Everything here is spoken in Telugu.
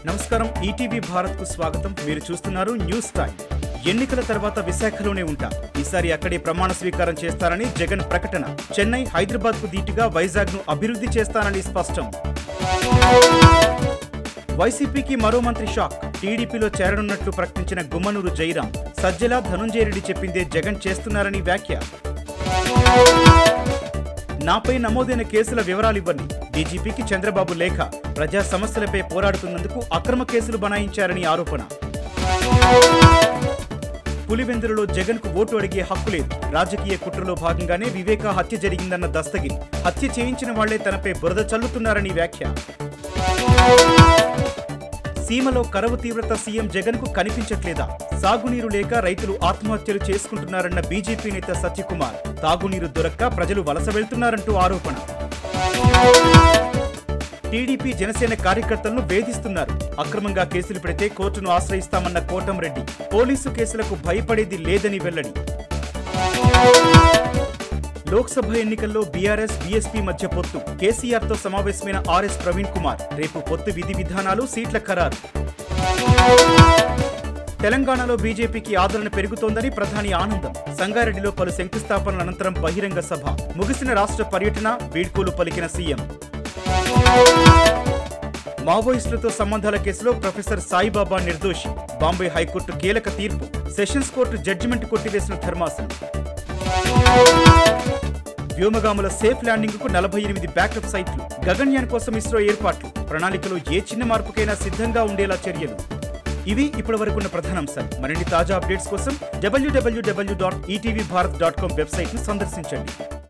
నమస్కారం ఈటీవీ భారత్ కు స్వాగతం మీరు చూస్తున్నారు న్యూస్ టైం ఎన్నికల తర్వాత విశాఖలోనే ఉంటా ఈసారి అక్కడే ప్రమాణ స్వీకారం చేస్తారని జగన్ ప్రకటన చెన్నై హైదరాబాద్ కు దీటుగా వైజాగ్ ను అభివృద్ధి చేస్తానని స్పష్టం వైసీపీకి మరో మంత్రి షాక్ టీడీపీలో చేరనున్నట్లు ప్రకటించిన గుమ్మనూరు జయరాం సజ్జల ధనుంజయ రెడ్డి చెప్పిందే జగన్ చేస్తున్నారని వ్యాఖ్య నాపై నమోదైన కేసుల వివరాలు ఇవ్వండి డీజీపీకి చంద్రబాబు లేఖ ప్రజా సమస్యలపై పోరాడుతున్నందుకు అక్రమ కేసులు బనాయించారని ఆరోపణ పులివెందులలో జగన్ కు ఓటు అడిగే హక్కు లేదు రాజకీయ కుట్రలో భాగంగానే వివేక హత్య జరిగిందన్న దస్తగిరి హత్య చేయించిన వాళ్లే తనపై బురద చల్లుతున్నారని వ్యాఖ్య సీమలో కరవు తీవ్రత సీఎం జగన్ కు కనిపించట్లేదా సాగునీరు లేక రైతులు ఆత్మహత్యలు చేసుకుంటున్నారన్న బీజేపీ నేత సత్యకుమార్ తాగునీరు దొరక్క ప్రజలు వలస వెళ్తున్నారంటూ ఆరోపణ టీడీపీ జనసేన కార్యకర్తలను వేధిస్తున్నారు అక్రమంగా కేసులు పెడితే కోర్టును ఆశ్రయిస్తామన్న కోటంరెడ్డి పోలీసు కేసులకు భయపడేది లేదని వెల్లడి లోక్సభ ఎన్నికల్లో బీఆర్ఎస్ బీఎస్పీ మధ్య పొత్తు కేసీఆర్ తో సమావేశమైన ఆర్ఎస్ ప్రవీణ్ కుమార్ రేపు పొత్తు విధి విధానాలు సీట్ల ఖరారు తెలంగాణలో బీజేపీకి ఆదరణ పెరుగుతోందని ప్రధాని ఆనందం సంగారెడ్డిలో పలు శంకుస్థాపనల అనంతరం బహిరంగ సభ ముగిసిన రాష్ట్ర పర్యటన వీడ్కోలు పలికిన సీఎం మావోయిస్టులతో సంబంధాల కేసులో ప్రొఫెసర్ సాయిబాబా నిర్దోషి బాంబే హైకోర్టు కీలక తీర్పు సెషన్స్ కోర్టు జడ్జిమెంట్ కొట్టివేసిన ధర్మాసనం వ్యోమగాముల సేఫ్ ల్యాండింగ్ కు నలభై ఎనిమిది బ్యాకప్ సైట్లు గగన్యాన్ కోసం ఇస్రో ఏర్పాట్లు ప్రణాళికలో ఏ చిన్న మార్పుకైనా సిద్ధంగా ఉండేలా చర్యలు ఇవి ఇప్పటి వరకున్న ప్రధానాంశాలు మరిన్ని తాజా అప్డేట్స్ కోసం W W W dot ETV Bharat dot com website ను సందర్శించండి